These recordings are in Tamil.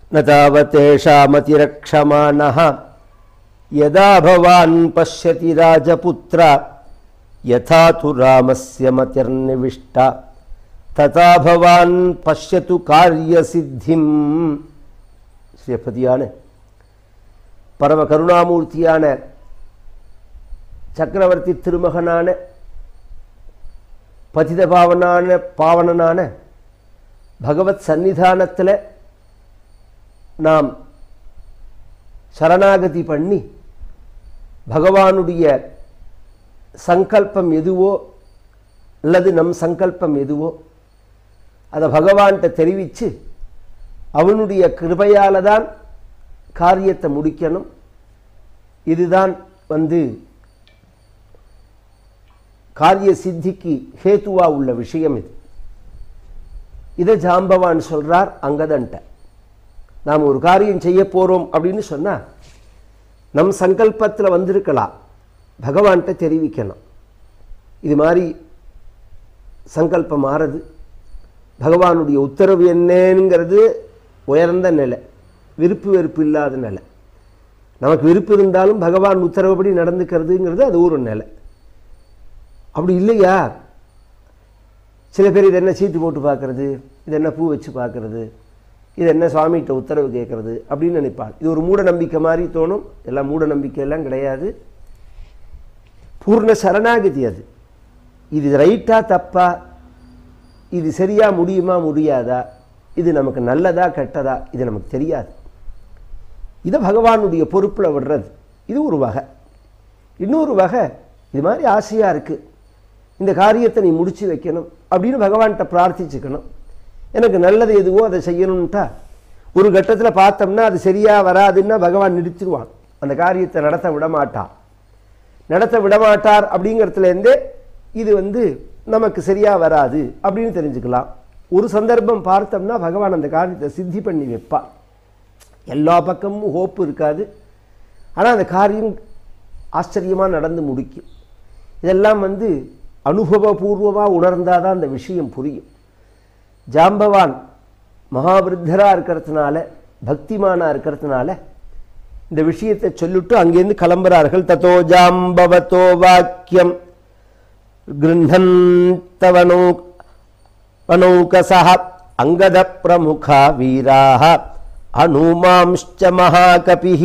न तावतेषामतिरक्षमाणः यदा भवान् पश्यति राजपुत्र यथा तु रामस्य मतिर्निविष्टा तथा भवान् पश्यतु कार्यसिद्धिम् ஸ்ரீபதியான பரம கருணாமூர்த்தியான சக்கரவர்த்தி திருமகனான பதித பாவனான பாவனனான பகவத் சந்நிதானத்தில் நாம் சரணாகதி பண்ணி பகவானுடைய சங்கல்பம் எதுவோ அல்லது நம் சங்கல்பம் எதுவோ அதை பகவான்கிட்ட தெரிவித்து அவனுடைய கிருபையால் தான் காரியத்தை முடிக்கணும் இதுதான் வந்து காரிய சித்திக்கு ஹேத்துவா உள்ள விஷயம் இது இதை ஜாம்பவான் சொல்றார் அங்கதன்ட்ட நாம் ஒரு காரியம் செய்ய போறோம் அப்படின்னு சொன்னா நம் சங்கல்பத்தில் வந்திருக்கலாம் பகவான்கிட்ட தெரிவிக்கணும் இது மாதிரி சங்கல்பம் மாறுது பகவானுடைய உத்தரவு என்னங்கிறது உயர்ந்த நிலை விருப்பு வெறுப்பு இல்லாத நிலை நமக்கு விருப்பு இருந்தாலும் பகவான் உத்தரவுப்படி நடந்துக்கிறதுங்கிறது அது ஒரு நிலை அப்படி இல்லையா சில பேர் இது என்ன சீட்டு போட்டு பார்க்கறது இது என்ன பூ வச்சு பார்க்கறது இது என்ன சுவாமிகிட்ட உத்தரவு கேட்கறது அப்படின்னு நினைப்பாள் இது ஒரு மூட நம்பிக்கை மாதிரி தோணும் எல்லாம் மூட நம்பிக்கையெல்லாம் கிடையாது பூர்ண சரணாகதி அது இது ரைட்டா தப்பா இது சரியா முடியுமா முடியாதா இது நமக்கு நல்லதா கெட்டதா இது நமக்கு தெரியாது இதை பகவானுடைய பொறுப்பில் விடுறது இது ஒரு வகை இன்னொரு வகை இது மாதிரி ஆசையாக இருக்குது இந்த காரியத்தை நீ முடிச்சு வைக்கணும் அப்படின்னு பகவான்கிட்ட பிரார்த்திச்சுக்கணும் எனக்கு நல்லது எதுவோ அதை செய்யணும்ட்டா ஒரு கட்டத்தில் பார்த்தோம்னா அது சரியாக வராதுன்னா பகவான் நிறுத்திடுவான் அந்த காரியத்தை நடத்த விட மாட்டான் நடத்த விடமாட்டார் அப்படிங்கிறதுலேருந்தே இது வந்து நமக்கு சரியாக வராது அப்படின்னு தெரிஞ்சுக்கலாம் ஒரு சந்தர்ப்பம் பார்த்தோம்னா பகவான் அந்த காரியத்தை சித்தி பண்ணி வைப்பான் எல்லா பக்கமும் ஹோப்பு இருக்காது ஆனால் அந்த காரியம் ஆச்சரியமாக நடந்து முடிக்கும் இதெல்லாம் வந்து அனுபவபூர்வமாக உணர்ந்தால் தான் அந்த விஷயம் புரியும் ஜாம்பவான் மகாவிருத்தராக இருக்கிறதுனால பக்திமானாக இருக்கிறதுனால இந்த விஷயத்தை சொல்லிட்டு அங்கேருந்து கிளம்புறார்கள் தத்தோ ஜாம்பவத்தோ வாக்கியம் கிருண்ணந்தவனோ வனௌகசः அங்கதப்பிரமுகா வீராः அனுமாம்श्च महाकपिः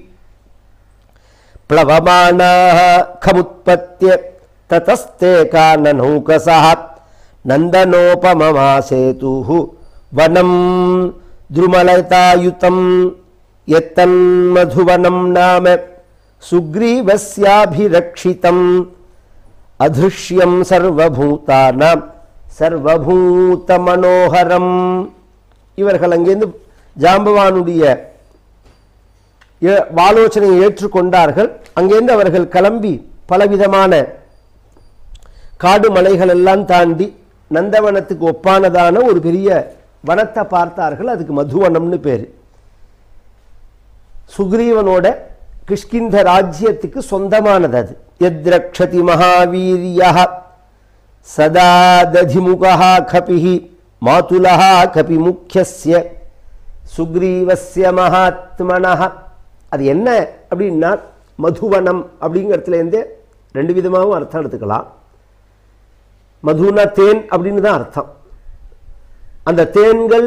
प्लवमानाः खमुत्पत्य ततस्ते काननौकसः नन्दनोपममासेतुः वनं द्रुमलतायुतं यत्तन्मधुवनं नाम सुग्रीवस्याभिरक्षितम् அதிருஷ்யம் சர்வபூதானாம் சர்வபூத மனோகரம் இவர்கள் அங்கேருந்து ஜாம்பவானுடைய ஏ- ஆலோசனையை ஏற்றுக்கொண்டார்கள் அங்கேருந்து அவர்கள் கிளம்பி பலவிதமான காடு மலைகள் எல்லாம் தாண்டி நந்தவனத்துக்கு ஒப்பானதான ஒரு பெரிய வனத்தை பார்த்தார்கள் அதுக்கு மதுவனம்னு பேர் சுக்ரீவனோட கிஷ்கிந்த ராஜ்யத்துக்கு சொந்தமானது அது எத்ரக்ஷதி மகாவீரிய சதா ததிமுகா கபிஹி மாதுலா கபி முக்கியஸ்ய சுக்ரீவஸ்ய மகாத்மனः அது என்ன அப்படின்னா மதுவனம் அப்படிங்கிறதுலேருந்தே ரெண்டு விதமாகவும் அர்த்தம் எடுத்துக்கலாம் மதுனா தேன் அப்படின்னு தான் அர்த்தம் அந்த தேன்கள்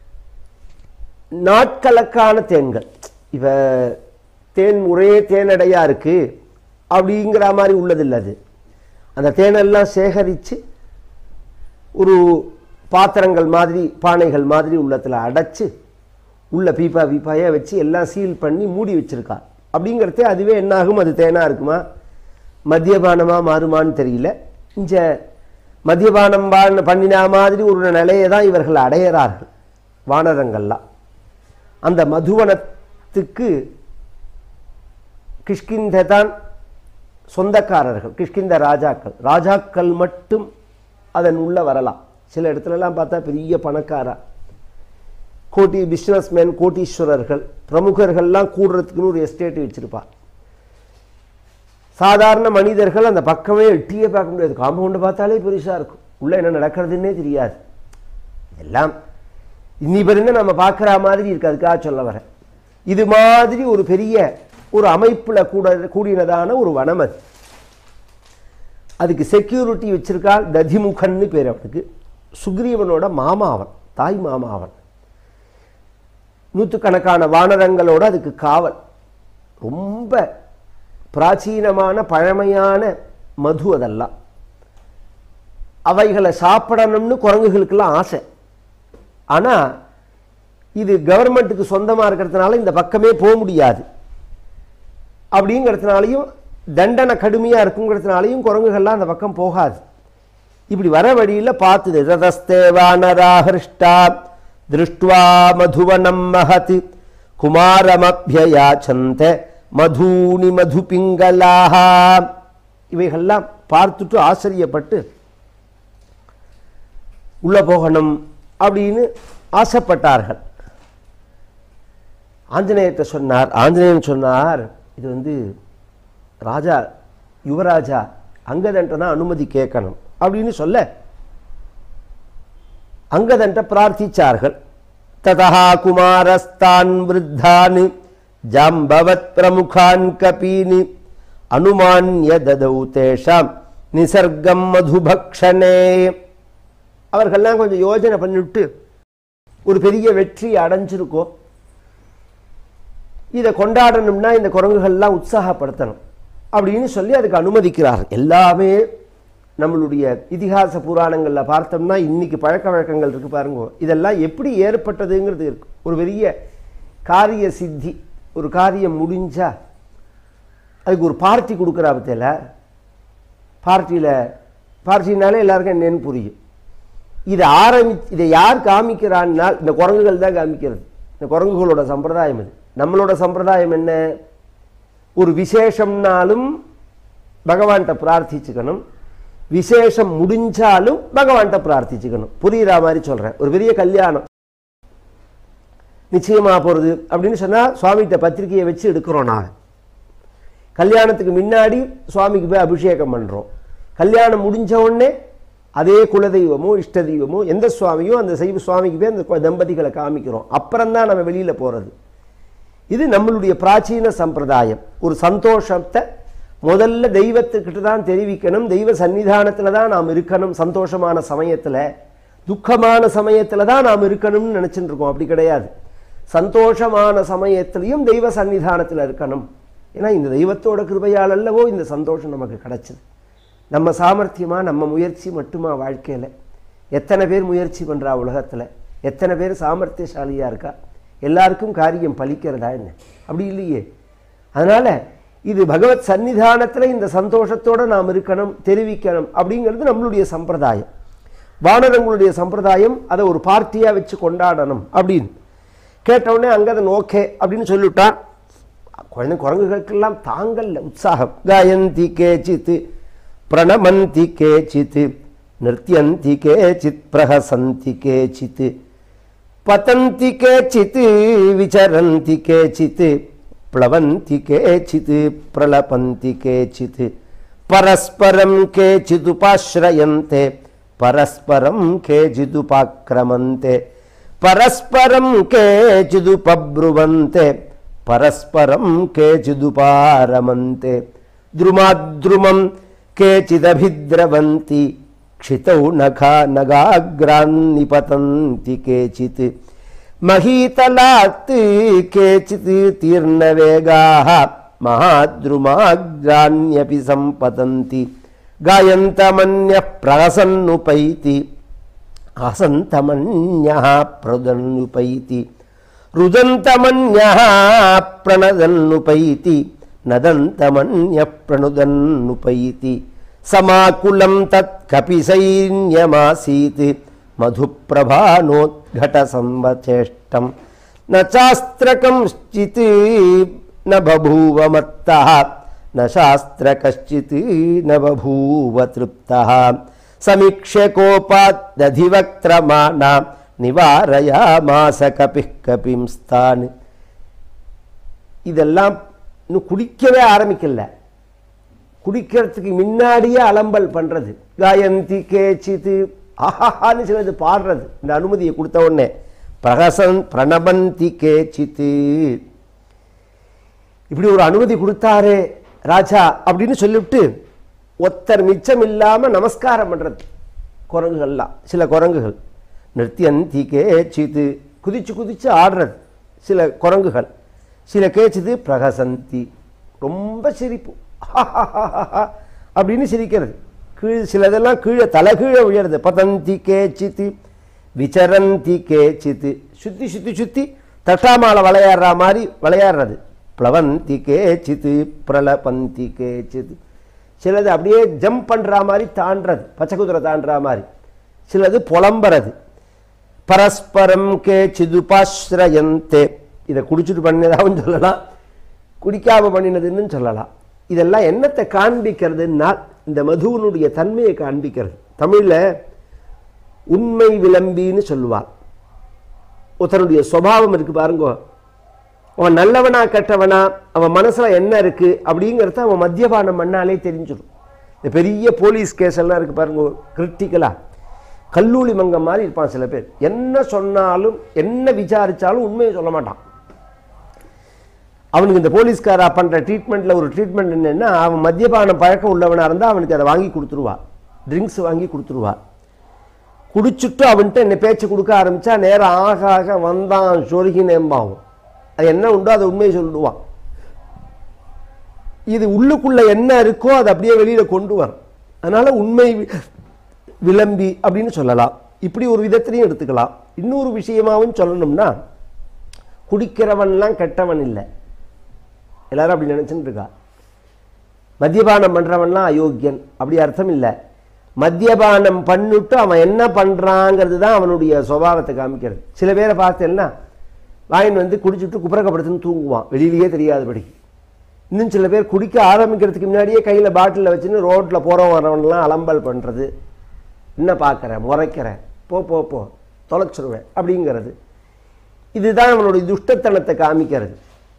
நாட்கணக்கான தேன்கள் இப்போ தேன் ஒரே தேனடையா இருக்கு அப்படிங்கிற மாதிரி உள்ளதில்லை அது அந்த தேனெல்லாம் சேகரித்து ஒரு பாத்திரங்கள் மாதிரி பானைகள் மாதிரி உள்ளத்தில் அடைச்சு உள்ள பீப்பா பீப்பாயாக வச்சு எல்லாம் சீல் பண்ணி மூடி வச்சிருக்கா அப்படிங்கிறதே அதுவே என்னாகும் அது தேனாக இருக்குமா மத்தியபானமாக மாறுமான்னு தெரியல இந்த மத்தியபானம் பான பண்ணினா மாதிரி ஒரு நிலையை தான் இவர்கள் அடையிறார்கள் வானரங்கள்லாம் அந்த மதுவனத்துக்கு கிஷ்கிந்த தான் சொந்தக்காரர்கள் கிஷ்கிந்த ராஜாக்கள் ராஜாக்கள் மட்டும் அதன் உள்ள வரலாம் சில இடத்துலலாம் பார்த்தா பெரிய பணக்காரா கோட்டி பிஸ்னஸ்மேன் கோட்டீஸ்வரர்கள் பிரமுகர்கள்லாம் கூடுறதுக்குன்னு ஒரு எஸ்டேட் வச்சிருப்பார் சாதாரண மனிதர்கள் அந்த பக்கமே எட்டியே பார்க்க முடியாது காம்பவுண்டை பார்த்தாலே பெருசாக இருக்கும் உள்ளே என்ன நடக்கிறதுன்னே தெரியாது எல்லாம் இன்னி பிறந்த நம்ம பார்க்குற மாதிரி இருக்கு அதுக்காக சொல்ல வரேன் இது மாதிரி ஒரு பெரிய ஒரு அமைப்புல கூட கூடினதான ஒரு வனம் அது அதுக்கு செக்யூரிட்டி வச்சிருக்கால் ததிமுகன்னு பேர் அவனுக்கு சுக்ரீவனோட மாமாவன் தாய் மாமாவன் நூற்றுக்கணக்கான வானரங்களோட அதுக்கு காவல் ரொம்ப பிராச்சீனமான பழமையான மது அதெல்லாம் அவைகளை சாப்பிடணும்னு குரங்குகளுக்கெல்லாம் ஆசை ஆனால் இது கவர்மெண்ட்டுக்கு சொந்தமாக இருக்கிறதுனால இந்த பக்கமே போக முடியாது அப்படிங்கிறதுனாலையும் தண்டனை கடுமையாக இருக்குங்கிறதுனாலையும் குரங்குகள்லாம் அந்த பக்கம் போகாது இப்படி வர வழியில் பார்த்துது ரதஸ்தே வானராஹிருஷ்டா திருஷ்டுவா மதுவனம் மகத் குமாரமபியாச்சந்த மதூனி மது பிங்கலாக இவைகள்லாம் பார்த்துட்டு ஆச்சரியப்பட்டு உள்ள போகணும் அப்படின்னு ஆசைப்பட்டார்கள் ஆஞ்சநேயர்கிட்ட சொன்னார் ஆஞ்சநேயன் சொன்னார் இது வந்து ராஜா யுவராஜா அங்கதன்ட்ட தான் அனுமதி கேட்கணும் அப்படின்னு சொல்ல அங்கதன்ட்ட பிரார்த்திச்சார்கள் ததா குமாரஸ்தான் விருத்தான் ஜாம்பவத் பிரமுகான் கபீன் அனுமான்ய ததௌ தேஷாம் நிசர்க்கம் மதுபக்ஷனே அவர்கள்லாம் கொஞ்சம் யோஜனை பண்ணிவிட்டு ஒரு பெரிய வெற்றி அடைஞ்சிருக்கோம் இதை கொண்டாடணும்னா இந்த குரங்குகள்லாம் உற்சாகப்படுத்தணும் அப்படின்னு சொல்லி அதுக்கு அனுமதிக்கிறார் எல்லாமே நம்மளுடைய இதிகாச புராணங்களில் பார்த்தோம்னா இன்னைக்கு பழக்க வழக்கங்கள் இருக்கு பாருங்க இதெல்லாம் எப்படி ஏற்பட்டதுங்கிறது இருக்கு ஒரு பெரிய காரிய சித்தி ஒரு காரியம் முடிஞ்சா அதுக்கு ஒரு பார்ட்டி கொடுக்குறா பத்தியில பார்ட்டியில் பார்ட்டினாலே எல்லாருக்கும் என்னன்னு புரியும் இதை ஆரம்பி இதை யார் காமிக்கிறான்னால் இந்த குரங்குகள் தான் காமிக்கிறது இந்த குரங்குகளோட சம்பிரதாயம் இது நம்மளோட சம்பிரதாயம் என்ன ஒரு விசேஷம்னாலும் பகவான்கிட்ட பிரார்த்திச்சுக்கணும் விசேஷம் முடிஞ்சாலும் பகவான்கிட்ட பிரார்த்திச்சுக்கணும் புரியுற மாதிரி சொல்கிறேன் ஒரு பெரிய கல்யாணம் நிச்சயமா போகிறது அப்படின்னு சொன்னால் சுவாமிகிட்ட பத்திரிக்கையை வச்சு எடுக்கிறோம் நான் கல்யாணத்துக்கு முன்னாடி சுவாமிக்கு போய் அபிஷேகம் பண்ணுறோம் கல்யாணம் முடிஞ்ச உடனே அதே குலதெய்வமோ இஷ்ட தெய்வமோ எந்த சுவாமியோ அந்த செய்வ சுவாமிக்கு போய் அந்த கு- தம்பதிகளை காமிக்கிறோம் அப்புறம் தான் நம்ம வெளியில் போகிறது இது நம்மளுடைய பிராச்சீன சம்பிரதாயம் ஒரு சந்தோஷத்தை முதல்ல தெய்வத்துக்கிட்ட தான் தெரிவிக்கணும் தெய்வ சன்னிதானத்தில் தான் நாம் இருக்கணும் சந்தோஷமான சமயத்தில் துக்கமான சமயத்தில் தான் நாம் இருக்கணும்னு நினச்சிட்டு இருக்கோம் அப்படி கிடையாது சந்தோஷமான சமயத்திலையும் தெய்வ சன்னிதானத்தில் இருக்கணும் ஏன்னா இந்த தெய்வத்தோட கிருபையால் அல்லவோ இந்த சந்தோஷம் நமக்கு கிடைச்சது நம்ம சாமர்த்தியமா நம்ம முயற்சி மட்டுமா வாழ்க்கையில் எத்தனை பேர் முயற்சி பண்ணுறா உலகத்தில் எத்தனை பேர் சாமர்த்தியசாலியாக இருக்கா எல்லாருக்கும் காரியம் பலிக்கிறதா என்ன அப்படி இல்லையே அதனால் இது பகவத் சன்னிதானத்தில் இந்த சந்தோஷத்தோடு நாம் இருக்கணும் தெரிவிக்கணும் அப்படிங்கிறது நம்மளுடைய சம்பிரதாயம் வானரங்களுடைய சம்பிரதாயம் அதை ஒரு பார்ட்டியாக வச்சு கொண்டாடணும் அப்படின்னு கேட்டவுடனே அங்கதன் ஓகே அப்படின்னு சொல்லிவிட்டான் குழந்தை குரங்குகளுக்கெல்லாம் தாங்கல்ல உற்சாகம் காயந்தி கேச்சித் பிரணமந்தி கேச்சித் நிருத்தியந்தி கேச்சித் பிரஹசந்தி கேச்சித் பதந்தி கேச்சித் விசரந்தி கேச்சித் प्लवन्ति केचित् प्रलपन्ति केचित् परस्परं केचिदुपाश्रयन्ते परस्परं केचिदुपाक्रमन्ते परस्परं केचिदुपब्रुवन्ते परस्परं केचिदुपारमन्ते द्रुमाद्रुमं केचिदभिद्रवन्ति क्षितौ नखा नगाग्रान्निपतन्ति केचित् महीतलात् केचित् तीर्णवेगाः महाद्रुमाग्रान्यपि सम्पतन्ति गायन्तमन्यः प्रहसन्नुपैति हसन्तमन्यः प्रदन्नुपैति रुदन्तमन्यः प्रणदन्नुपैति नदन्तमन्यः प्रणुदन्नुपैति समाकुलं तत् कपिसैन्यमासीत् मधुप्रभानोद्घटसंवचेष्टं न चास्त्रकंश्चित् न बभूव मत्तः न शास्त्रकश्चित् न बभूव तृप्तः समीक्ष्य कोपादधिवक्त्रमाणा நிவாரயாமாச கபிः கபிம்ஸ்தான் இதெல்லாம் இன்னும் குடிக்கவே ஆரம்பிக்கல குடிக்கிறதுக்கு முன்னாடியே அலம்பல் பண்றது காயந்தி கேச்சித்து ஆஹான்னு சிலது பாடுறது இந்த அனுமதியை கொடுத்த உடனே பிரகசன் பிரணபந்தி கேச்சித்து இப்படி ஒரு அனுமதி கொடுத்தாரே ராஜா அப்படின்னு சொல்லிவிட்டு ஒத்தர் மிச்சம் இல்லாம நமஸ்காரம் பண்றது குரங்குகள்லாம் சில குரங்குகள் நிறுத்தியந்தி கேச்சித்து குதிச்சு குதிச்சு ஆடுறது சில குரங்குகள் சில கேச்சிது பிரகசந்தி ரொம்ப சிரிப்பு அப்படின்னு சிரிக்கிறது கீழ் சிலதெல்லாம் கீழே தலைகீழே விழுறது பதந்தி கேச்சித்து விசரந்தி கேச்சித்து சுத்தி சுத்தி சுத்தி தட்டாமால விளையாடுற மாதிரி விளையாடுறது பிளவந்தி கேச்சித்து பிரலபந்தி கேச்சித்து சிலது அப்படியே ஜம்ப் பண்ற மாதிரி தாண்டுறது பச்சை குதிரை தாண்டுற மாதிரி சிலது புலம்புறது பரஸ்பரம் கேச்சிதுபாஸ்ரயந்தே இதை குடிச்சிட்டு பண்ணினதாகவும் சொல்லலாம் குடிக்காம பண்ணினதுன்னு சொல்லலாம் இதெல்லாம் என்னத்தை காண்பிக்கிறதுன்னா இந்த மதுவனுடைய தன்மையை காண்பிக்கிறது தமிழில் உண்மை விளம்பின்னு சொல்லுவார் ஒருத்தனுடைய சுபாவம் இருக்கு பாருங்க அவன் நல்லவனா கெட்டவனா அவன் மனசுல என்ன இருக்கு அப்படிங்கிறத அவன் மத்தியபானம் பண்ணாலே தெரிஞ்சிடும் இந்த பெரிய போலீஸ் கேஸ் எல்லாம் இருக்கு பாருங்க கிரிட்டிக்கலா கல்லூலி மங்கம் மாதிரி இருப்பான் சில பேர் என்ன சொன்னாலும் என்ன விசாரிச்சாலும் உண்மையை சொல்ல மாட்டான் அவனுக்கு இந்த போலீஸ்காரா பண்ற ட்ரீட்மெண்ட்ல ஒரு ட்ரீட்மெண்ட் என்னன்னா அவன் மத்தியபானம் பழக்கம் உள்ளவனா இருந்தா அவனுக்கு அதை வாங்கி கொடுத்துருவா ட்ரிங்க்ஸ் வாங்கி கொடுத்துருவா குடிச்சுட்டு அவன்கிட்ட என்ன பேச்சு கொடுக்க ஆரம்பிச்சா நேரம் ஆக ஆக வந்தான் சொருகி நேம்பாவும் அது என்ன உண்டோ அதை உண்மையை சொல்லிடுவான் இது உள்ளுக்குள்ள என்ன இருக்கோ அதை அப்படியே வெளியில கொண்டு வரும் அதனால உண்மை வி- விளம்பி அப்படின்னு சொல்லலாம் இப்படி ஒரு விதத்திலையும் எடுத்துக்கலாம் இன்னொரு விஷயமாவும் சொல்லணும்னா குடிக்கிறவன்லாம் கெட்டவன் இல்லை எல்லாரும் அப்படி நினைச்சுட்டு இருக்கா மத்தியபானம் பண்றவன்லாம் அயோக்கியன் அப்படி அர்த்தம் இல்லை மத்தியபானம் பண்ணிட்டு அவன் என்ன பண்றாங்கிறது தான் அவனுடைய சுபாவத்தை காமிக்கிறது சில பேரை பார்த்தேன்னா வாயின் வந்து குடிச்சிட்டு குப்புறக்கப்படுத்துன்னு தூங்குவான் வெளியிலேயே தெரியாதபடி இன்னும் சில பேர் குடிக்க ஆரம்பிக்கிறதுக்கு முன்னாடியே கையில் பாட்டிலில் வச்சுன்னு ரோட்டில் போகிறவன் வரவன்லாம் அலம்பல் பண்ணுறது என்ன பார்க்குறேன் முறைக்கிறேன் போ போ போ தொலைச்சிருவேன் அப்படிங்கிறது இதுதான் அவனுடைய துஷ்டத்தனத்தை காமிக்கிறது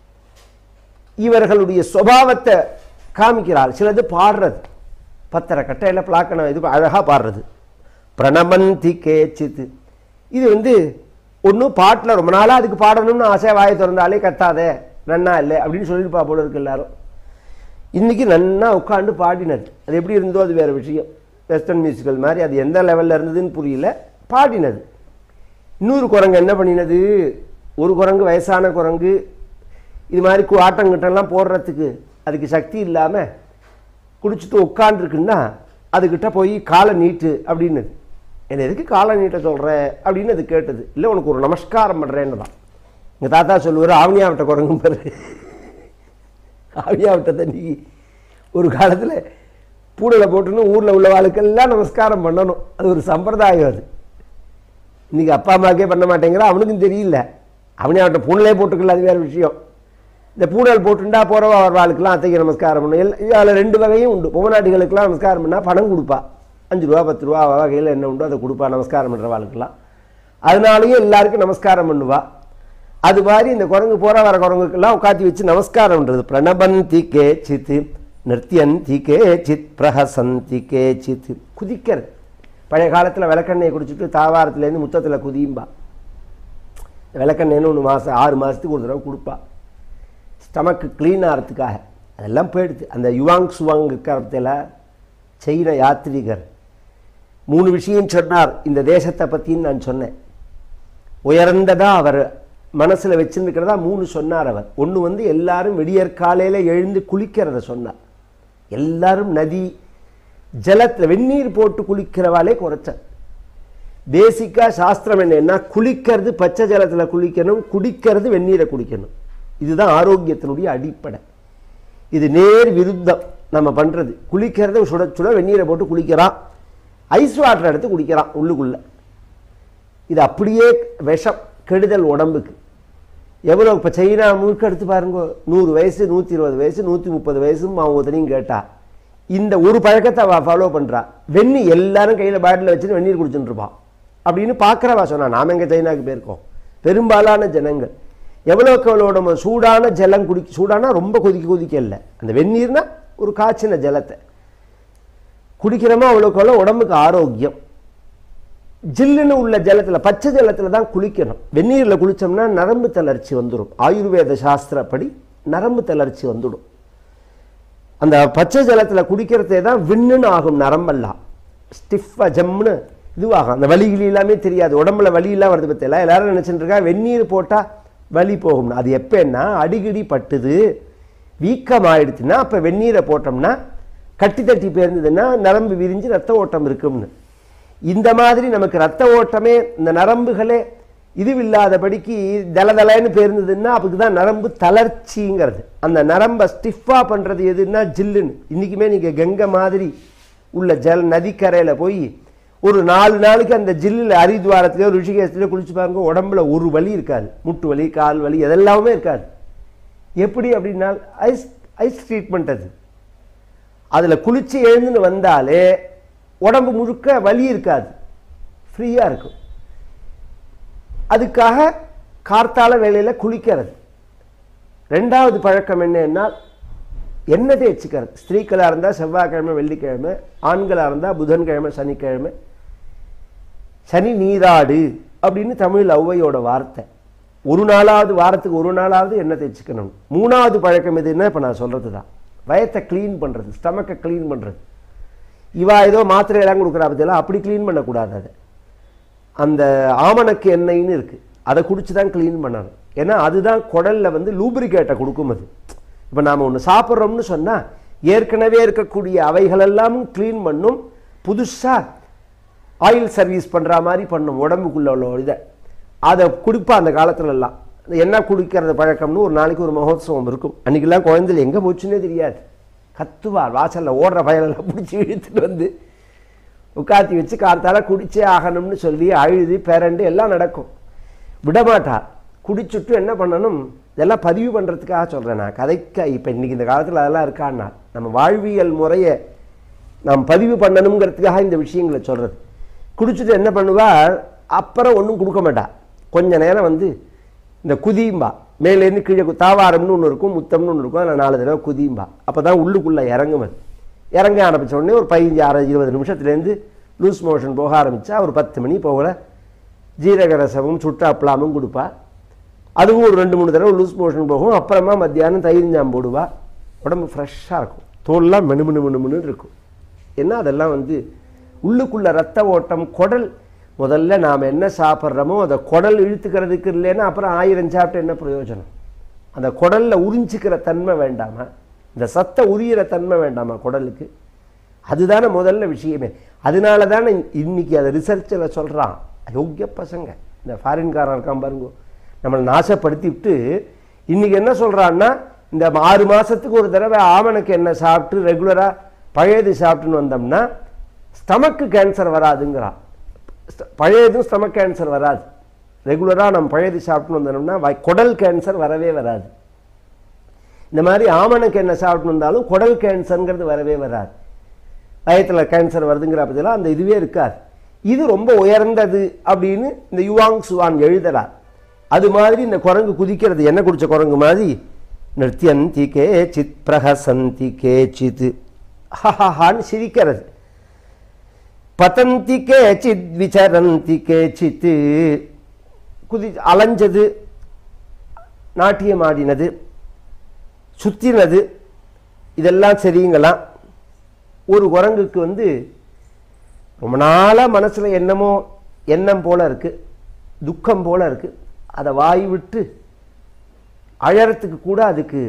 இவர்களுடைய சுபாவத்தை காமிக்கிறாள் சிலது பாடுறது பத்தரை கட்டையில் பிளாக்கணும் இது அழகாக பாடுறது பிரணமந்தி கேச்சித்து இது வந்து ஒன்றும் பாட்டில் ரொம்ப நாளாக அதுக்கு பாடணும்னு ஆசை வாயை திறந்தாலே கத்தாதே நன்னா இல்லை அப்படின்னு சொல்லியிருப்பா போல இருக்கு எல்லாரும் இன்னைக்கு நன்னா உட்காந்து பாடினது அது எப்படி இருந்தோ அது வேறு விஷயம் வெஸ்டர்ன் மியூசிக்கல் மாதிரி அது எந்த லெவலில் இருந்ததுன்னு புரியல பாடினது இன்னொரு குரங்கு என்ன பண்ணினது ஒரு குரங்கு வயசான குரங்கு இது மாதிரி கு- ஆட்டங்கிட்டெல்லாம் போடுறதுக்கு அதுக்கு சக்தி இல்லாமல் குடிச்சிட்டு உட்காந்துருக்குன்னா அதுக்கிட்ட போய் காலை நீட்டு அப்படின்னு என்ன எதுக்கு காலை நீட்ட சொல்கிற அப்படின்னு அது கேட்டது இல்லை உனக்கு ஒரு நமஸ்காரம் பண்ணுறேன்னு தான் எங்கள் தாத்தா சொல்லுவார் ஆவணியாவிட்ட குரங்கு பாரு ஆவணியாவிட்ட தண்ணி ஒரு காலத்தில் பூடலை போட்டுன்னு ஊரில் உள்ள வாழ்க்கெல்லாம் நமஸ்காரம் பண்ணணும் அது ஒரு சம்பிரதாயம் அது இன்னைக்கு அப்பா அம்மாக்கே பண்ண மாட்டேங்கிறா அவனுக்கும் தெரியல அவனே அவன்கிட்ட பூனலே போட்டுக்கல அது வேறு விஷயம் இந்த பூனல் போட்டுண்டா போகிறவ வாழ்க்கெல்லாம் அத்தைக்கு நமஸ்காரம் பண்ணும் எல்லாம் அதில் ரெண்டு வகையும் உண்டு பொம்மநாட்டிகளுக்கெல்லாம் நமஸ்காரம் பண்ணால் பணம் கொடுப்பா அஞ்சு ரூபா பத்து ரூபா அவ வகையில் என்ன உண்டோ அதை கொடுப்பா நமஸ்காரம் பண்ணுற வாழ்க்கெல்லாம் அதனாலேயும் எல்லாருக்கும் நமஸ்காரம் பண்ணுவா அது மாதிரி இந்த குரங்கு போற வர குரங்குக்கெல்லாம் உட்காத்தி வச்சு நமஸ்காரம் பண்றது பிரணபந்தி கே சித் நிறுத்தியந்தி கே சித் பிரஹசந்தி கே சித் குதிக்கிறது பழைய காலத்தில் விளக்கெண்ணெயை குடிச்சிட்டு தாவாரத்துலேருந்து முத்தத்தில் குதியும்பா விளக்கெண்ணெய்னு ஒன்று மாதம் ஆறு மாதத்துக்கு ஒரு தடவை கொடுப்பா ஸ்டமக்கு க்ளீன் ஆகிறதுக்காக அதெல்லாம் போயிடுது அந்த யுவாங் சுவாங் இருக்கிறதுல சைன யாத்ரீகர் மூணு விஷயம் சொன்னார் இந்த தேசத்தை பற்றின்னு நான் சொன்னேன் உயர்ந்ததா அவர் மனசில் வச்சிருக்கிறதா மூணு சொன்னார் அவர் ஒன்று வந்து எல்லாரும் விடியற் காலையில் எழுந்து குளிக்கிறத சொன்னார் எல்லாரும் நதி ஜலத்தில் வெந்நீர் போட்டு குளிக்கிறவாளே குறைச்சார் பேசிக்காக சாஸ்திரம் என்னன்னா குளிக்கிறது பச்சை ஜலத்தில் குளிக்கணும் குடிக்கிறது வெந்நீரை குடிக்கணும் இதுதான் ஆரோக்கியத்தினுடைய அடிப்படை இது நேர் விருத்தம் நம்ம பண்ணுறது குளிக்கிறத சுட சுட வெந்நீரை போட்டு குளிக்கிறான் ஐஸ் வாட்டர் எடுத்து குடிக்கிறான் உள்ளுக்குள்ள இது அப்படியே விஷம் கெடுதல் உடம்புக்கு எவ்வளோ இப்போ சைனா முழுக்க எடுத்து பாருங்க நூறு வயசு நூற்றி இருபது வயசு நூற்றி முப்பது வயசும் அவன் ஒருத்தனையும் கேட்டா இந்த ஒரு பழக்கத்தை அவள் ஃபாலோ பண்ணுறா வெந்நி எல்லாரும் கையில் பாட்டில் வச்சுட்டு வெந்நீர் குடிச்சுட்டு இருப்பான் அப்படின்னு பார்க்குறவா சொன்னா நாம எங்கே சைனாக்கு போயிருக்கோம் பெரும்பாலான ஜனங்கள் எவ்வளோக்கு எவ்வளோ நம்ம சூடான ஜலம் குடி சூடானா ரொம்ப கொதிக்க கொதிக்க இல்லை அந்த வெந்நீர்னா ஒரு காய்ச்சின ஜலத்தை குடிக்கிறோமோ அவ்வளோக்கு அவ்வளோ உடம்புக்கு ஆரோக்கியம் ஜில்லுன்னு உள்ள ஜலத்தில் பச்சை ஜலத்தில் தான் குளிக்கணும் வெந்நீரில் குளித்தோம்னா நரம்பு தளர்ச்சி வந்துடும் ஆயுர்வேத சாஸ்திரப்படி நரம்பு தளர்ச்சி வந்துடும் அந்த பச்சை ஜலத்தில் குடிக்கிறதே தான் விண்ணுன்னு ஆகும் நரம்பெல்லாம் ஸ்டிஃபாக ஜம்முன்னு இதுவாகும் அந்த வலி கிளி எல்லாமே தெரியாது உடம்புல வலி எல்லாம் வருது பற்றியெல்லாம் எல்லாரும் நினச்சிட்டு இருக்கா வெந்நீர் போட்டால் வலி போகும்னு அது எப்போன்னா அடிக்கடி பட்டுது வீக்கம் ஆயிடுச்சுன்னா அப்போ வெந்நீரை போட்டோம்னா கட்டி தட்டி போயிருந்ததுன்னா நரம்பு விரிஞ்சு ரத்த ஓட்டம் இருக்கும்னு இந்த மாதிரி நமக்கு ரத்த ஓட்டமே இந்த நரம்புகளே இதுவில்லாதபடிக்கு தலதலன்னு போயிருந்ததுன்னா அதுக்கு தான் நரம்பு தளர்ச்சிங்கிறது அந்த நரம்பை ஸ்டிஃபாக பண்ணுறது எதுன்னா ஜில்லுன்னு இன்றைக்குமே நீங்கள் கங்கை மாதிரி உள்ள ஜல் நதிக்கரையில் போய் ஒரு நாலு நாளைக்கு அந்த ஜில்லில் ஹரித்வாரத்துலேயோ ரிஷிகேஷ்லேயோ குளிச்சு பாருங்க உடம்புல ஒரு வலி இருக்காது முட்டு வலி கால் வலி எதெல்லாமே இருக்காது எப்படி அப்படின்னா ஐஸ் ஐஸ் ட்ரீட்மெண்ட் அது அதில் குளிச்சு எழுந்துன்னு வந்தாலே உடம்பு முழுக்க வலி இருக்காது ஃப்ரீயாக இருக்கும் அதுக்காக கார்த்தால வேளையில் குளிக்கிறது ரெண்டாவது பழக்கம் என்னன்னா எண்ணெய் தேய்ச்சிக்கிறது ஸ்திரீக்களாக இருந்தால் செவ்வாய்க்கிழமை வெள்ளிக்கிழமை ஆண்களாக இருந்தால் புதன்கிழமை சனிக்கிழமை சனி நீராடு அப்படின்னு தமிழ் ஔவையோட வார்த்தை ஒரு நாளாவது வாரத்துக்கு ஒரு நாளாவது எண்ணெய் தேய்ச்சிக்கணும் மூணாவது பழக்கம் எதுன்னா இப்போ நான் சொல்கிறது தான் வயத்தை க்ளீன் பண்ணுறது ஸ்டமக்கை க்ளீன் பண்ணுறது இவா ஏதோ மாத்திரை எல்லாம் கொடுக்குறா பற்றியெல்லாம் அப்படி க்ளீன் பண்ணக்கூடாது அதை அந்த ஆமணக்கு எண்ணெய்னு இருக்குது அதை குடிச்சு தான் க்ளீன் பண்ணணும் ஏன்னா அதுதான் குடலில் வந்து லூப்ரிகேட்டை கொடுக்கும் அது இப்போ நாம் ஒன்று சாப்பிட்றோம்னு சொன்னால் ஏற்கனவே இருக்கக்கூடிய அவைகளெல்லாம் க்ளீன் பண்ணும் புதுசாக ஆயில் சர்வீஸ் பண்ணுற மாதிரி பண்ணும் உடம்புக்குள்ள உள்ள இதை அதை குடிப்பா அந்த காலத்துலலாம் என்ன குடிக்கிறது பழக்கம்னு ஒரு நாளைக்கு ஒரு மகோத்சவம் இருக்கும் அன்றைக்கெல்லாம் குழந்தைகள் எங்கே போச்சுன்னே தெரியாது கத்துவார் வாசலில் ஓடுற பயலெல்லாம் பிடிச்சி இழுத்துட்டு வந்து உட்காத்தி வச்சு கார்த்தால குடிச்சே ஆகணும்னு சொல்லி அழுது பேரண்டு எல்லாம் நடக்கும் விடமாட்டார் குடிச்சுட்டு என்ன பண்ணணும் இதெல்லாம் பதிவு பண்ணுறதுக்காக சொல்கிறேன் நான் கதைக்க இப்போ இன்றைக்கி இந்த காலத்தில் அதெல்லாம் இருக்கான்னா நம்ம வாழ்வியல் முறையை நாம் பதிவு பண்ணணுங்கிறதுக்காக இந்த விஷயங்களை சொல்கிறது குடிச்சிட்டு என்ன பண்ணுவார் அப்புறம் ஒன்றும் கொடுக்க மாட்டா கொஞ்ச நேரம் வந்து இந்த குதியும்பா மேலேருந்து கீழே கு- தாவாரம்னு ஒன்று இருக்கும் முத்தம்னு ஒன்று இருக்கும் அதில் நாலு தடவை குதியும்பா அப்போ தான் உள்ளுக்குள்ளே இறங்கும் அது இறங்க ஆரம்பிச்ச உடனே ஒரு பதினஞ்சு ஆறு இருபது நிமிஷத்துலேருந்து லூஸ் மோஷன் போக ஆரம்பித்தா ஒரு பத்து மணி போகல ஜீரக ரசமும் சுட்டாப்பலாமும் கொடுப்பா அதுவும் ஒரு ரெண்டு மூணு தடவை லூஸ் மோஷன் போகும் அப்புறமா மத்தியானம் தயிர்ஞ்சாம் போடுவா உடம்பு ஃப்ரெஷ்ஷாக இருக்கும் தோல்லாம் மெனு மெனு மெனு மெனுன்னு இருக்கும் என்ன அதெல்லாம் வந்து உள்ளுக்குள்ள ரத்த ஓட்டம் குடல் முதல்ல நாம் என்ன சாப்பிட்றோமோ அதை குடல் இழுத்துக்கிறதுக்கு இல்லைன்னா அப்புறம் ஆயிரம் சாப்பிட்டு என்ன பிரயோஜனம் அந்த குடலில் உறிஞ்சிக்கிற தன்மை வேண்டாமா இந்த சத்தை உரியிற தன்மை வேண்டாமா குடலுக்கு அதுதானே முதல்ல விஷயமே அதனால தானே இன்னைக்கு அதை ரிசர்ச்சில் சொல்கிறான் யோக்கிய பசங்க இந்த ஃபாரின்காரன் இருக்கான் பாருங்க நம்மளை நாசப்படுத்தி விட்டு இன்னைக்கு என்ன சொல்கிறான்னா இந்த ஆறு மாதத்துக்கு ஒரு தடவை ஆமணக்கு எண்ணெய் சாப்பிட்டு ரெகுலராக பழையது சாப்பிட்டுன்னு வந்தோம்னா ஸ்டமக்கு கேன்சர் வராதுங்கிறான் ஸ்ட- பழையதும் ஸ்டமக் கேன்சர் வராது ரெகுலராக நம்ம பழையது சாப்பிட்டுன்னு வந்தோம்னா வ- குடல் கேன்சர் வரவே வராது இந்த மாதிரி ஆமணக்கு எண்ணெய் சாப்பிட்டு வந்தாலும் குடல் கேன்சருங்கிறது வரவே வராது வயத்தில் கேன்சர் வருதுங்கிற பற்றிலாம் அந்த இதுவே இருக்காது இது ரொம்ப உயர்ந்தது அப்படின்னு இந்த யுவாங் சுவான் எழுதுறார் அது மாதிரி இந்த குரங்கு குதிக்கிறது என்ன குடிச்ச குரங்கு மாதிரி நிறுத்தியந்தி கே சித் பிரஹசந்தி கே சித் ஹஹான்னு சிரிக்கிறது பதந்தி கே சித் விசரந்தி கே சித் குதி அலைஞ்சது நாட்டியம் ஆடினது சுத்தினது இதெல்லாம் சரிங்களாம் ஒரு குரங்குக்கு வந்து ரொம்ப நாளாக மனசில் என்னமோ எண்ணம் போல இருக்கு துக்கம் போல இருக்கு அதை வாய் விட்டு அழறத்துக்கு கூட அதுக்கு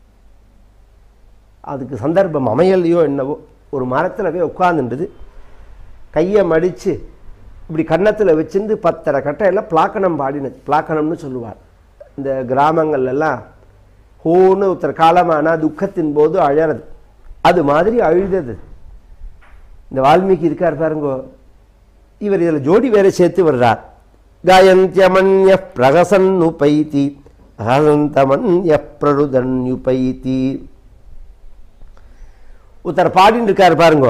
அதுக்கு சந்தர்ப்பம் அமையலையோ என்னவோ ஒரு மரத்தில் போய் உட்காந்துட்டுது கையை மடித்து இப்படி கன்னத்தில் வச்சிருந்து பத்தரை கட்டையெல்லாம் பிளாக்கணம் பாடினது பிளாக்கணம்னு சொல்லுவார் இந்த கிராமங்கள்ல எல்லாம் ஹோன்னு ஒருத்தர் காலமானா துக்கத்தின் போது அழறது அது மாதிரி அழுதது இந்த வால்மீகி இருக்கார் பாருங்கோ இவர் இதில் ஜோடி வேற சேர்த்து வர்றார் காயந்தியமன்ய பிரகசன்னுபைத்தி அகந்தமன்ய பிரருதன்யுபைத்தி ஒருத்தர் பாடின்னு இருக்கார் பாருங்கோ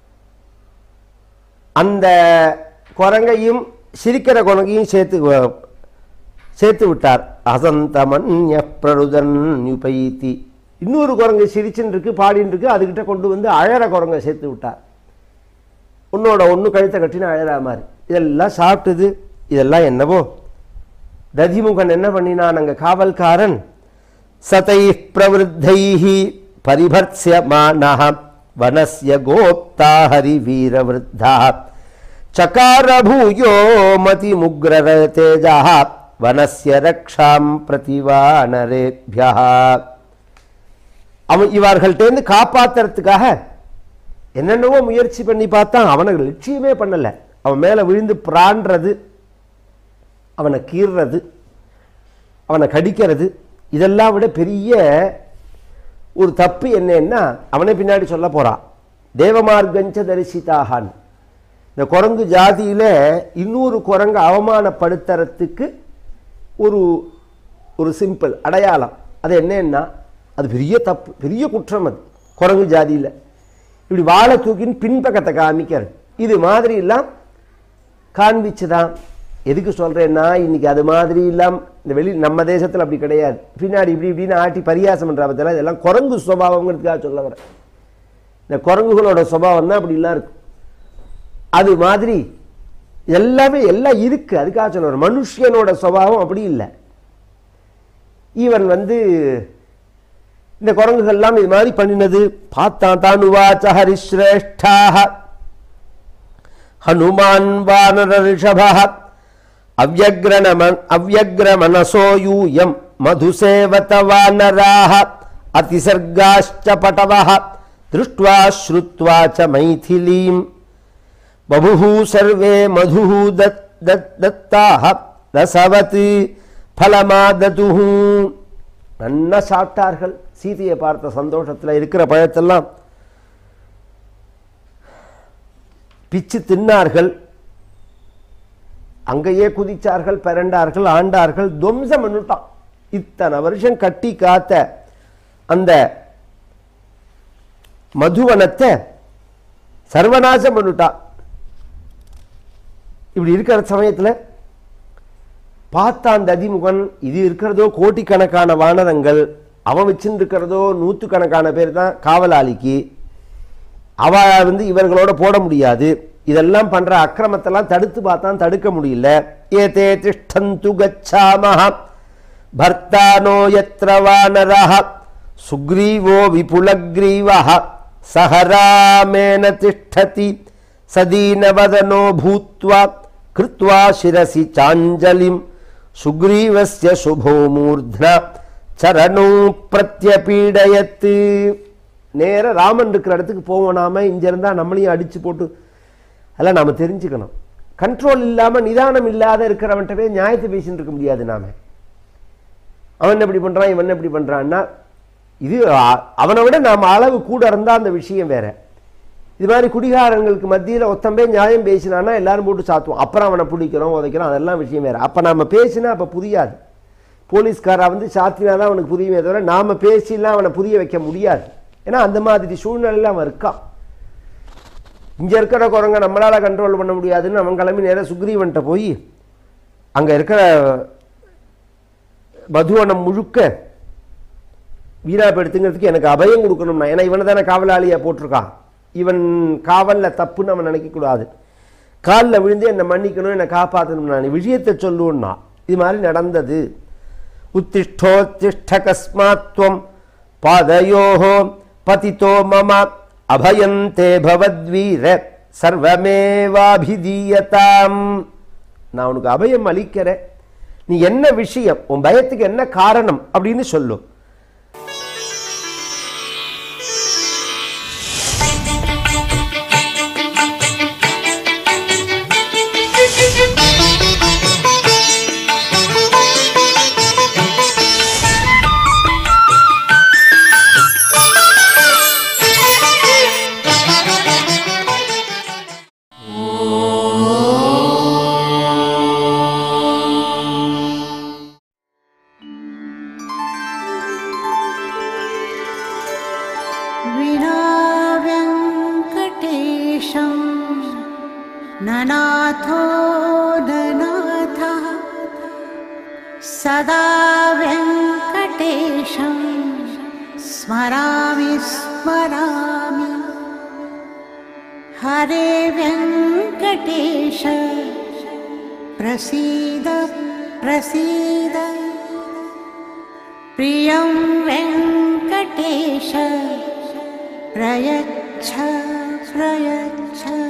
அந்த குரங்கையும் சிரிக்கிற குரங்கையும் சேர்த்து வ- சேர்த்து விட்டார் அசந்தமன்ய பிரருதன் யுபைத்தி இன்னொரு குரங்கு சிரிச்சுன்னு இருக்கு பாடின்னு இருக்கு அதுகிட்ட கொண்டு வந்து அழற குரங்கை சேர்த்து விட்டார் உன்னோட ஒன்று கழுத்தை கட்டின அழறா மாதிரி இதெல்லாம் சாப்பிட்டது இதெல்லாம் என்னவோ ததிமுகன் என்ன பண்ணினான் அங்க காவல்காரன் சதை பிரவருத்தைஹி பரிபர்சியமானः வனஸ்ய கோப்தா ஹரிவீரவருத்தா சகார பூயோ மதிமுக்ரர தேஜா வனஸ்ய ரக்ஷாம் பிரதிவானரேபியா அவன் இவர்கள்ட்டேருந்து காப்பாத்துறதுக்காக என்னென்னவோ முயற்சி பண்ணி பார்த்தான் அவனுக்கு லட்சியமே பண்ணல அவன் மேலே விழுந்து பிராண்டுறது அவனை கீறுறது அவனை கடிக்கிறது இதெல்லாம் விட பெரிய ஒரு தப்பு என்னன்னா அவனை பின்னாடி சொல்ல போறான் தேவமார்க்கஞ்ச தரிசிதாகான் இந்த குரங்கு ஜாதியில இன்னொரு குரங்கு அவமானப்படுத்துறதுக்கு ஒரு ஒரு சிம்பிள் அடையாளம் அது என்னன்னா அது பெரிய தப்பு பெரிய குற்றம் அது குரங்கு ஜாதியில இப்படி வாழை தூக்கின்னு பின்பக்கத்தை காமிக்கிறது இது மாதிரி எல்லாம் காண்பிச்சுதான் எதுக்கு சொல்றேன்னா இன்னைக்கு அது மாதிரி இல்லாம் இந்த வெளி நம்ம தேசத்துல அப்படி கிடையாது பின்னாடி இப்படி இப்படின்னு ஆட்டி பரியாசம் பண்ற பத்தில இதெல்லாம் குரங்கு சுபாவங்கிறதுக்காக சொல்ல வரேன் இந்த குரங்குகளோட சுபாவம் தான் அப்படிலாம் இருக்கு அது மாதிரி எல்லாமே எல்லாம் இருக்கு அதுக்காக சொல்ல வரேன் மனுஷனோட சுபாவம் அப்படி இல்லை இவன் வந்து இந்த குரங்குகள்லாம் இது மாதிரி பண்ணினது பார்த்தான் தான் உவாச்ச ஹரிஸ்ரேஷ்டாக ஹனுமான் வானர ரிஷப அவ்யக்ரமன் அவ்யக்ரமனசோ யூயம் மதுசேவத வானராக அதிசர்காश्च பட்டவः திருஷ்ட்வா ஸ்ருத்வா ச மைथिलीम् பபுः சர்வே மதுः தத் தத் தத்தாः ரசவத் ஃபலமாததுஹு நன்னா சாப்பிட்டார்கள் சீதையை பார்த்த சந்தோஷத்தில் இருக்கிற பழத்தெல்லாம் பிச்சு தின்னார்கள் அங்கேயே குதிச்சார்கள் பிறண்டார்கள் ஆண்டார்கள் துவம்சம் பண்ணிட்டான் இத்தனை வருஷம் கட்டி காத்த அந்த மதுவனத்தை சர்வநாசம் பண்ணிட்டான் இப்படி இருக்கிற சமயத்தில் பார்த்தான் ததிமுகன் இது இருக்கிறதோ கோட்டிக்கணக்கான வானரங்கள் அவன் வச்சுருக்கிறதோ நூற்றுக்கணக்கான பேர் தான் காவலாளிக்கு அவ வந்து இவர்களோட போட முடியாது இதெல்லாம் பண்ற அக்கிரமத்தெல்லாம் தடுத்து பார்த்தான் தடுக்க முடியல ஏதே திஷ்டந்து கச்சாமஹ பர்த்தானோ யத்ர வானரஹ சுக்ரீவோ விபுலக்ரீவஹ சஹராமேன திஷ்டதி சதீனவதனோ பூத்வா கிருத்வா சிரசி சாஞ்சலிம் சுக்ரீவஸ்ய சுபோ மூர்த்னா சரணோ பிரத்யபீடயத்து நேர ராமன் இருக்கிற இடத்துக்கு போவோம் நாம இங்க இருந்தா நம்மளையும் அடிச்சு போட்டு அதெல்லாம் நாம தெரிஞ்சுக்கணும் கண்ட்ரோல் இல்லாம நிதானம் இல்லாத இருக்கிறவன்ட்டவே நியாயத்தை பேசிட்டு இருக்க முடியாது நாம அவன் எப்படி பண்றான் இவன் எப்படி பண்றான்னா இது அ- அவனை விட நாம அளவு கூட இருந்தா அந்த விஷயம் வேற இது மாதிரி குடிகாரங்களுக்கு மத்தியில் ஒத்தம்பே நியாயம் பேசினான்னா எல்லாரும் போட்டு சாத்துவோம் அப்புறம் அவனை பிடிக்கிறோம் உதைக்கிறோம் அதெல்லாம் விஷயம் வேற அப்போ நாம பேசினா அப்போ புரியாது போலீஸ்காரா வந்து சாத்தினா தான் அவனுக்கு புரியுமே தவிர நாம பேசிலாம் அவனை புரிய வைக்க முடியாது ஏன்னா அந்த மாதிரி சூழ்நிலையில் அவன் இருக்கான் இங்க இருக்கிற குரங்க நம்மளால கண்ட்ரோல் பண்ண முடியாதுன்னு அவன் கிளம்பி நேரா சுக்ரீவன்ட்ட போய் அங்க இருக்கிற மதுவனம் முழுக்க வீணாப்படுத்துங்கிறதுக்கு எனக்கு அபயம் கொடுக்கணும்னா ஏன்னா இவனை தானே காவலாளியா போட்டிருக்கான் இவன் காவல்ல தப்புன்னு அவன் நினைக்கக்கூடாது காலில் விழுந்து என்னை மன்னிக்கணும் என்னை காப்பாற்றணும் நான் விஷயத்தை சொல்லுன்னா இது மாதிரி நடந்தது உத்திஷ்டோத்திஷ்ட கஸ்மாத்வம் பாதயோஹோ பதிதோ மம அபயந்தே பவத்வீர சர்வமேவாபிதீயதாம் நான் உனக்கு அபயம் அளிக்கிறேன் நீ என்ன விஷயம் உன் பயத்துக்கு என்ன காரணம் அப்படின்னு சொல்லு विना व्यङ्कटेशं ननाथो ननाथः सदा व्यङ्कटेशं स्मरामि स्मरामि हरे व्यङ्कटेश प्रसीद प्रसीद प्रियं वेङ्कटेश प्रयच्छ प्रयच्छ